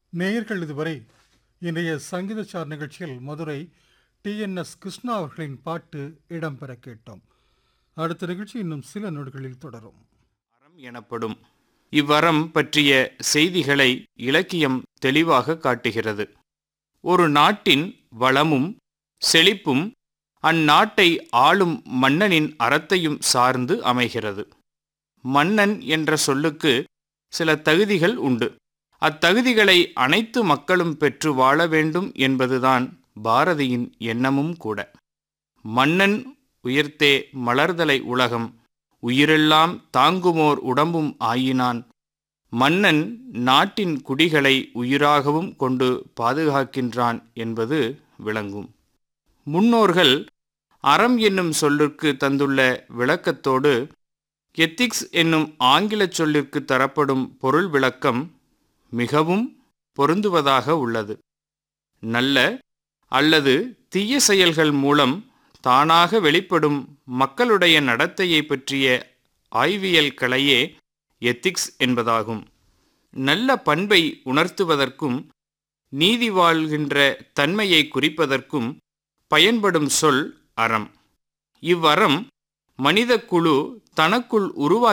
நேயர்கள் இதுவரை இன்றைய சங்கீதச்சார் நிகழ்ச்சியில் மதுரை டிஎன்எஸ் கிருஷ்ணா அவர்களின் பாட்டு இடம்பெற கேட்டோம் அடுத்த நிகழ்ச்சி இன்னும் சில நொடிகளில் தொடரும் அறம் எனப்படும் இவ்வரம் பற்றிய செய்திகளை இலக்கியம் தெளிவாக காட்டுகிறது ஒரு நாட்டின் வளமும் செழிப்பும் அந்நாட்டை ஆளும் மன்னனின் அறத்தையும் சார்ந்து அமைகிறது மன்னன் என்ற சொல்லுக்கு சில தகுதிகள் உண்டு அத்தகுதிகளை அனைத்து மக்களும் பெற்று வாழ வேண்டும் என்பதுதான் பாரதியின் எண்ணமும் கூட மன்னன் உயர்த்தே மலர்தலை உலகம் உயிரெல்லாம் தாங்குமோர் உடம்பும் ஆயினான் மன்னன் நாட்டின் குடிகளை உயிராகவும் கொண்டு பாதுகாக்கின்றான் என்பது விளங்கும் முன்னோர்கள் அறம் என்னும் சொல்லிற்கு தந்துள்ள விளக்கத்தோடு எத்திக்ஸ் என்னும் ஆங்கிலச் சொல்லிற்கு தரப்படும் பொருள் விளக்கம் மிகவும் பொருந்துவதாக உள்ளது நல்ல அல்லது தீய செயல்கள் மூலம் தானாக வெளிப்படும் மக்களுடைய நடத்தையை பற்றிய ஆய்வியல் கலையே எத்திக்ஸ் என்பதாகும் நல்ல பண்பை உணர்த்துவதற்கும் நீதி வாழ்கின்ற தன்மையை குறிப்பதற்கும் பயன்படும் சொல் அறம் இவ்வறம் மனித குழு தனக்குள் உருவாக்கி